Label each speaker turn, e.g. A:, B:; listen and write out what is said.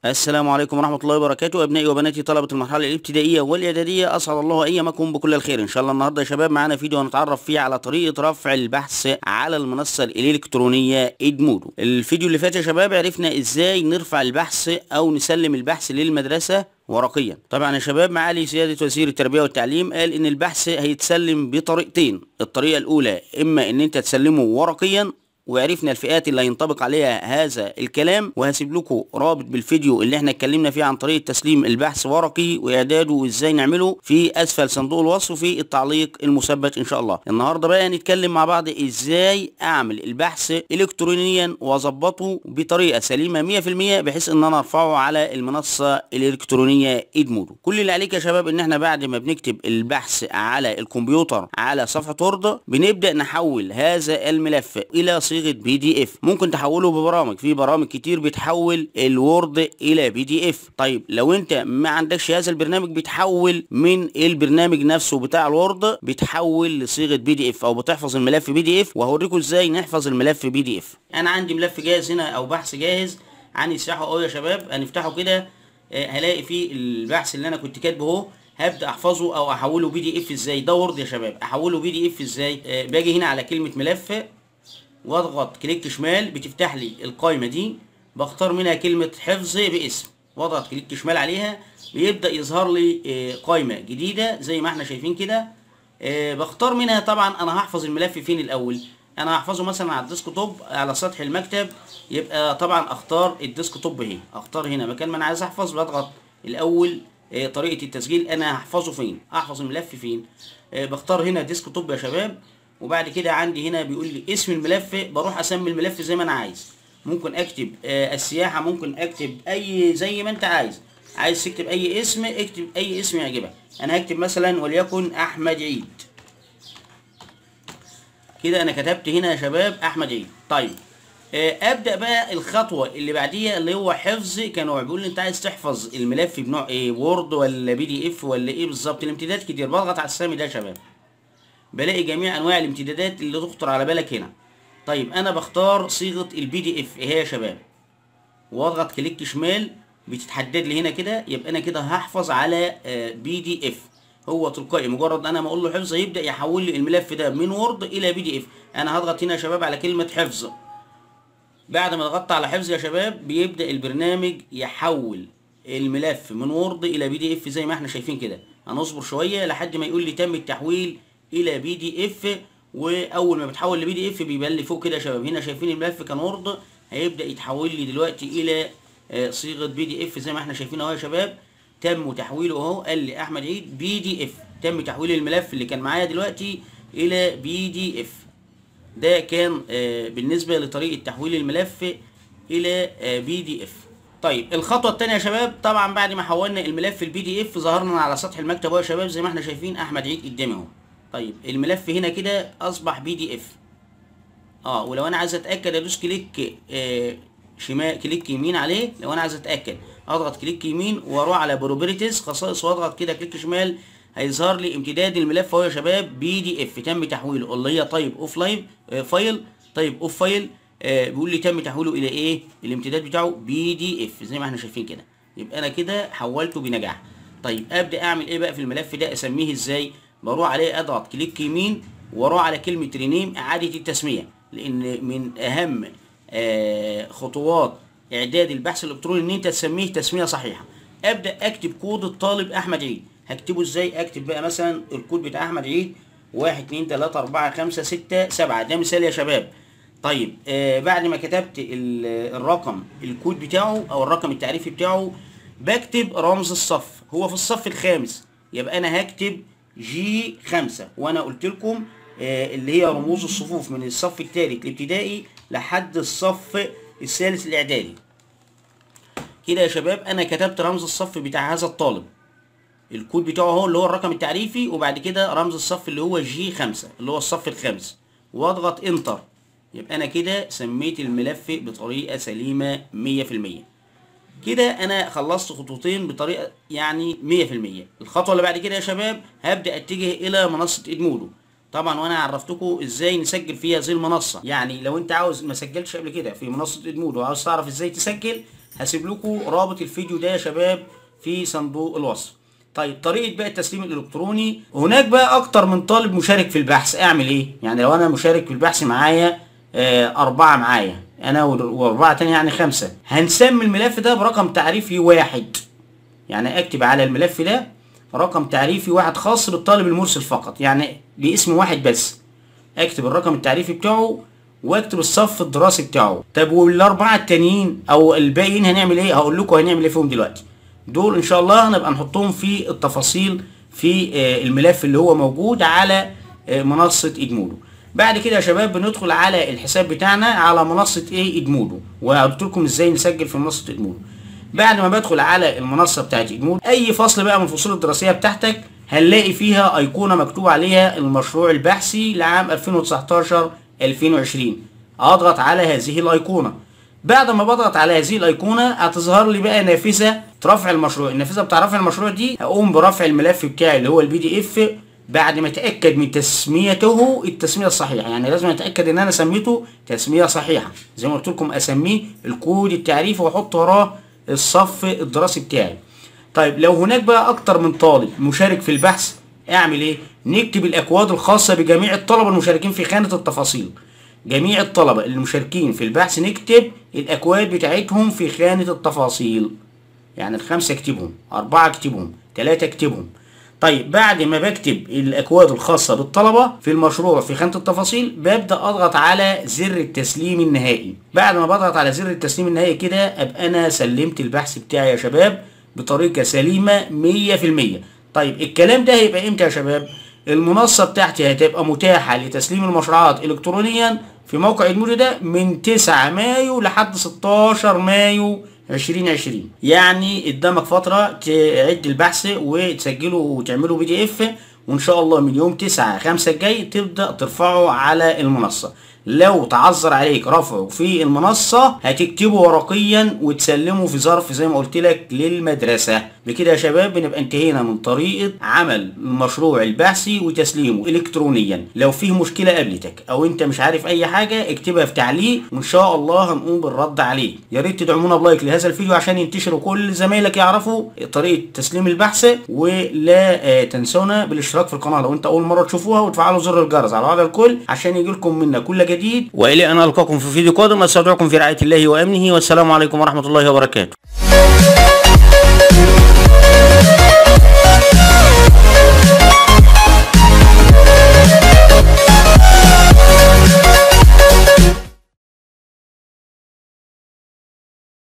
A: السلام عليكم ورحمة الله وبركاته أبنائي وبناتي طلبة المرحلة الابتدائية والإعدادية أسعد الله أيامكم بكل الخير إن شاء الله النهاردة يا شباب معانا فيديو هنتعرف فيه على طريقة رفع البحث على المنصة الإلكترونية إدمودو الفيديو اللي فات يا شباب عرفنا إزاي نرفع البحث أو نسلم البحث للمدرسة ورقيا طبعا يا شباب معالي سيادة وزير التربية والتعليم قال ان البحث هيتسلم بطريقتين الطريقة الاولى اما ان انت تسلمه ورقيا وعرفنا الفئات اللي هينطبق عليها هذا الكلام وهسيب لكم رابط بالفيديو اللي احنا اتكلمنا فيه عن طريقه تسليم البحث ورقي واعداده وازاي نعمله في اسفل صندوق الوصف وفي التعليق المثبت ان شاء الله النهارده بقى هنتكلم مع بعض ازاي اعمل البحث الكترونيا واظبطه بطريقه سليمه 100% بحيث ان انا ارفعه على المنصه الالكترونيه ادمودو كل اللي عليك يا شباب ان احنا بعد ما بنكتب البحث على الكمبيوتر على صفحه وورد بنبدا نحول هذا الملف الى صيغه بي دي اف ممكن تحوله ببرامج في برامج كتير بتحول الوورد الى بي دي اف طيب لو انت ما عندكش هذا البرنامج بتحول من البرنامج نفسه بتاع الوورد بتحول لصيغه بي دي اف او بتحفظ الملف بي دي اف وهوريكم ازاي نحفظ الملف بي دي اف انا عندي ملف جاهز هنا او بحث جاهز هنفتحه اهو يا شباب هنفتحه كده آه، هلاقي فيه البحث اللي انا كنت كاتبه اهو هبدا احفظه او احوله بي دي اف ازاي ده وورد يا شباب احوله بي دي اف ازاي آه، باجي هنا على كلمه ملف واضغط كليك شمال بتفتح لي القائمة دي بختار منها كلمة حفظ باسم واضغط كليك شمال عليها بيبدأ يظهر لي آه، قائمة جديدة زي ما احنا شايفين كده آه، بختار منها طبعا انا هحفظ الملف فين الاول انا هحفظه مثلا على الديسك توب على سطح المكتب يبقى طبعا اختار الديسك توب اهي اختار هنا مكان ما انا عايز احفظ بضغط الاول آه، طريقة التسجيل انا هحفظه فين احفظ الملف فين آه، بختار هنا ديسك توب يا شباب وبعد كده عندي هنا بيقول لي اسم الملف بروح اسمي الملف زي ما انا عايز ممكن اكتب آه السياحة ممكن اكتب اي زي ما انت عايز عايز تكتب اي اسم اكتب اي اسم يعجبك انا هكتب مثلا وليكن احمد عيد كده انا كتبت هنا يا شباب احمد عيد طيب آه ابدا بقى الخطوه اللي بعديها اللي هو حفظ كانوا بيقول لي انت عايز تحفظ الملف بنوع ايه وورد ولا بي دي اف ولا ايه بالظبط الامتداد كتير بضغط على السامي ده يا شباب بلاقي جميع انواع الامتدادات اللي تخطر على بالك هنا طيب انا بختار صيغه البي دي اف ايه يا شباب واضغط كليك شمال بتتحدد لي هنا كده يبقى انا كده هحفظ على بي دي اف هو تلقائي مجرد انا ما اقول له حفظ يبدا يحول لي الملف ده من وورد الى بي دي اف انا هضغط هنا يا شباب على كلمه حفظ بعد ما ضغطت على حفظ يا شباب بيبدا البرنامج يحول الملف من وورد الى بي دي اف زي ما احنا شايفين كده هنصبر شويه لحد ما يقول لي تم التحويل الى بي دي اف واول ما بتحول لبي دي اف بيبان لي فوق كده يا شباب هنا شايفين الملف كان وورد هيبدا يتحول لي دلوقتي الى آه، صيغه بي دي اف زي ما احنا شايفين اهو يا شباب تم تحويله اهو قال لي احمد عيد بي دي اف تم تحويل الملف اللي كان معايا دلوقتي الى بي دي اف ده كان آه، بالنسبه لطريقه تحويل الملف الى بي دي اف طيب الخطوه الثانيه يا شباب طبعا بعد ما حولنا الملف البي دي اف ظهرنا على سطح المكتب اهو يا شباب زي ما احنا شايفين احمد عيد قدامي اهو طيب الملف هنا كده اصبح بي دي اف اه ولو انا عايز اتاكد ادوس كليك آه شمال كليك يمين عليه لو انا عايز اتاكد اضغط كليك يمين واروح على بروبرتيز خصائص واضغط كده كليك شمال هيظهر لي امتداد الملف اهو يا شباب بي دي اف تم تحويله اللي هي طيب اوف لاين آه فايل طيب اوف فايل آه بيقول لي تم تحويله الى ايه الامتداد بتاعه بي دي اف زي ما احنا شايفين كده يبقى انا كده حولته بنجاح طيب ابدا اعمل ايه بقى في الملف ده اسميه ازاي بروح عليه اضغط كليك يمين واروح على كلمه رينيم اعاده التسميه لان من اهم آه خطوات اعداد البحث الالكتروني ان انت تسميه تسميه صحيحه ابدا اكتب كود الطالب احمد عيد هكتبه ازاي اكتب بقى مثلا الكود بتاع احمد عيد واحد اتنين تلاته اربعه خمسه سته سبعه ده مثال يا شباب طيب آه بعد ما كتبت ال- الرقم الكود بتاعه او الرقم التعريفي بتاعه بكتب رمز الصف هو في الصف الخامس يبقى انا هكتب جي خمسة وانا قلت لكم آه اللي هي رموز الصفوف من الصف الثالث الابتدائي لحد الصف الثالث الاعدادي كده يا شباب انا كتبت رمز الصف بتاع هذا الطالب الكود بتاعه هو اللي هو الرقم التعريفي وبعد كده رمز الصف اللي هو جي خمسة اللي هو الصف الخامس واضغط انتر يبقى انا كده سميت الملف بطريقة سليمة مية في المية كده انا خلصت خطوتين بطريقه يعني 100% الخطوه اللي بعد كده يا شباب هبدا اتجه الى منصه ادمودو طبعا وانا عرفتكم ازاي نسجل في هذه المنصه يعني لو انت عاوز ما سجلتش قبل كده في منصه ادمودو وعاوز تعرف ازاي تسجل هسيب لكم رابط الفيديو ده يا شباب في صندوق الوصف طيب طريقة بقى التسليم الإلكتروني هناك بقى أكتر من طالب مشارك في البحث أعمل إيه؟ يعني لو أنا مشارك في البحث معايا آه أربعة معايا أنا وأربعة تاني يعني خمسة هنسمي الملف ده برقم تعريفي واحد يعني أكتب على الملف ده رقم تعريفي واحد خاص بالطالب المرسل فقط يعني باسم واحد بس اكتب الرقم التعريفي بتاعه واكتب الصف الدراسي بتاعه طب والاربعه التانيين او الباقيين هنعمل ايه هقول لكم هنعمل ايه فيهم دلوقتي دول ان شاء الله هنبقى نحطهم في التفاصيل في الملف اللي هو موجود على منصه ادمودو بعد كده يا شباب بندخل على الحساب بتاعنا على منصه ايه ادمودو وقلت لكم ازاي نسجل في منصه ادمودو بعد ما بدخل على المنصه بتاعت ادمودو اي فصل بقى من الفصول الدراسيه بتاعتك هنلاقي فيها ايقونه مكتوب عليها المشروع البحثي لعام 2019 2020 اضغط على هذه الايقونه بعد ما بضغط على هذه الايقونه هتظهر لي بقى نافذه رفع المشروع النافذه بتاع رفع المشروع دي هقوم برفع الملف بتاعي اللي هو البي دي اف بعد ما اتاكد من تسميته التسميه الصحيحه يعني لازم اتاكد ان انا سميته تسميه صحيحه زي ما قلت لكم اسميه الكود التعريفي واحط وراه الصف الدراسي بتاعي طيب لو هناك بقى اكتر من طالب مشارك في البحث اعمل ايه نكتب الاكواد الخاصه بجميع الطلبه المشاركين في خانه التفاصيل جميع الطلبه المشاركين في البحث نكتب الاكواد بتاعتهم في خانه التفاصيل يعني الخمسه اكتبهم اربعه اكتبهم ثلاثه اكتبهم طيب بعد ما بكتب الاكواد الخاصه بالطلبه في المشروع في خانه التفاصيل ببدا اضغط على زر التسليم النهائي بعد ما بضغط على زر التسليم النهائي كده ابقى انا سلمت البحث بتاعي يا شباب بطريقه سليمه 100% طيب الكلام ده هيبقى امتى يا شباب المنصه بتاعتي هتبقى متاحه لتسليم المشروعات الكترونيا في موقع ادمودو ده من 9 مايو لحد 16 مايو 2020 يعني قدامك فتره تعد البحث وتسجله وتعمله بي دي اف وان شاء الله من يوم 9 5 الجاي تبدا ترفعه على المنصه لو تعذر عليك رفعه في المنصة هتكتبه ورقيا وتسلمه في ظرف زي ما قلت لك للمدرسة بكده يا شباب بنبقى انتهينا من طريقة عمل المشروع البحثي وتسليمه الكترونيا لو فيه مشكلة قابلتك او انت مش عارف اي حاجة اكتبها في تعليق وان شاء الله هنقوم بالرد عليه يا ريت تدعمونا بلايك لهذا الفيديو عشان ينتشر وكل زمايلك يعرفوا طريقة تسليم البحث ولا تنسونا بالاشتراك في القناة لو انت اول مرة تشوفوها وتفعلوا زر الجرس على هذا الكل عشان يجيلكم منا كل جديد جديد والى ان القاكم في فيديو قادم استودعكم في رعايه الله وامنه والسلام عليكم ورحمه الله وبركاته